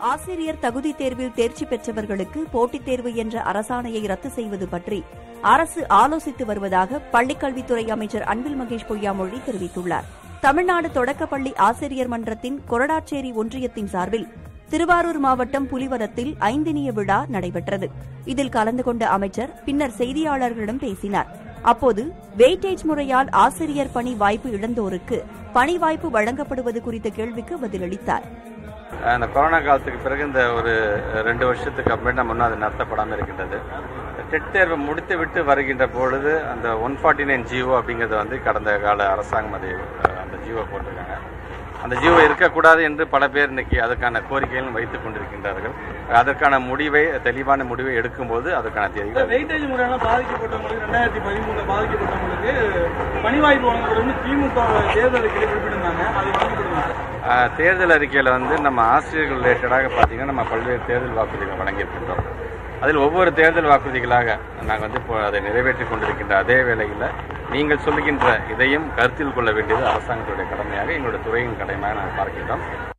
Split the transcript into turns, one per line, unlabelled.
ஆசிரியர் தகுதி தேர்வில் தேர்ச்சி பெற்றவர்களுக்கு போட்டித் தேர்வு என்ற அரசாணையை ரத்து செய்வது பற்றி அரசு ஆலோசித்து வருவதாக பள்ளிக்கல்வித்துறை அமைச்சர் அன்பில் மகேஷ் பொய்யாமொழி தெரிவித்துள்ளார் தமிழ்நாடு தொடக்கப்பள்ளி ஆசிரியர் மன்றத்தின் கொரடாச்சேரி ஒன்றியத்தின் சார்பில் திருவாரூர் மாவட்டம் புலிவரத்தில் ஐந்தினிய விழா நடைபெற்றது இதில் கலந்து கொண்ட அமைச்சர் பின்னர் செய்தியாளர்களிடம் பேசினார் அப்போது வெயிட்டேஜ் முறையால் ஆசிரியர் பணி வாய்ப்பு இழந்தோருக்கு பணி வாய்ப்பு வழங்கப்படுவது குறித்த கேள்விக்கு பதிலளித்தார்
அந்த கொரோனா காலத்துக்கு பிறகு இந்த ஒரு ரெண்டு வருஷத்துக்கு அப்புறம் நம்ம இன்னும் அது நடத்தப்படாமல் இருக்கின்றது டெட் தேர்வை முடித்து விட்டு வருகின்ற பொழுது அந்த ஒன் ஃபார்ட்டி நைன் ஜிஓ அப்படிங்கிறது வந்து கடந்த கால அரசாங்கம் அதை அஹ், அந்த ஜிஓ போட்டிருக்காங்க அந்த ஜிஓ இருக்கக்கூடாது என்று பல பேர் இன்னைக்கு அதுக்கான கோரிக்கைகளும் வைத்துக் கொண்டிருக்கின்றார்கள் அதற்கான முடிவை தெளிவான முடிவை எடுக்கும்போது அதுக்கான தேதிகள்
வெயிட்டேஜ் முறையெல்லாம் பாதிக்கப்பட்டவங்களுக்கு ரெண்டாயிரத்தி பதிமூணுல பாதிக்கப்பட்டவங்களுக்கு பணி வாய்ப்பு வழங்கப்படும் திமுக தேர்தல் அறிக்கையில் குறிப்பிட்டிருந்தாங்க அது வழங்கப்படுமா
ஆஹ், தேர்தல் அறிக்கையில் வந்து நம்ம ஆசிரியர்கள் ரிலேட்டடாக பார்த்தீங்கன்னா நம்ம பல்வேறு தேர்தல் வாக்குறுதிகள் வழங்கியிருக்கின்றோம் அதில் ஒவ்வொரு தேர்தல் வாக்குறுதிகளாக நாங்கள் வந்து இப்போ அதை நிறைவேற்றிக் கொண்டிருக்கின்ற அதே வேளையில் நீங்கள் சொல்லுகின்ற இதையும் கருத்தில் கொள்ள வேண்டியது அரசாங்கத்துடைய கடமையாக எங்களுடைய துறையின் கடமையாக நாங்கள் பார்க்கின்றோம்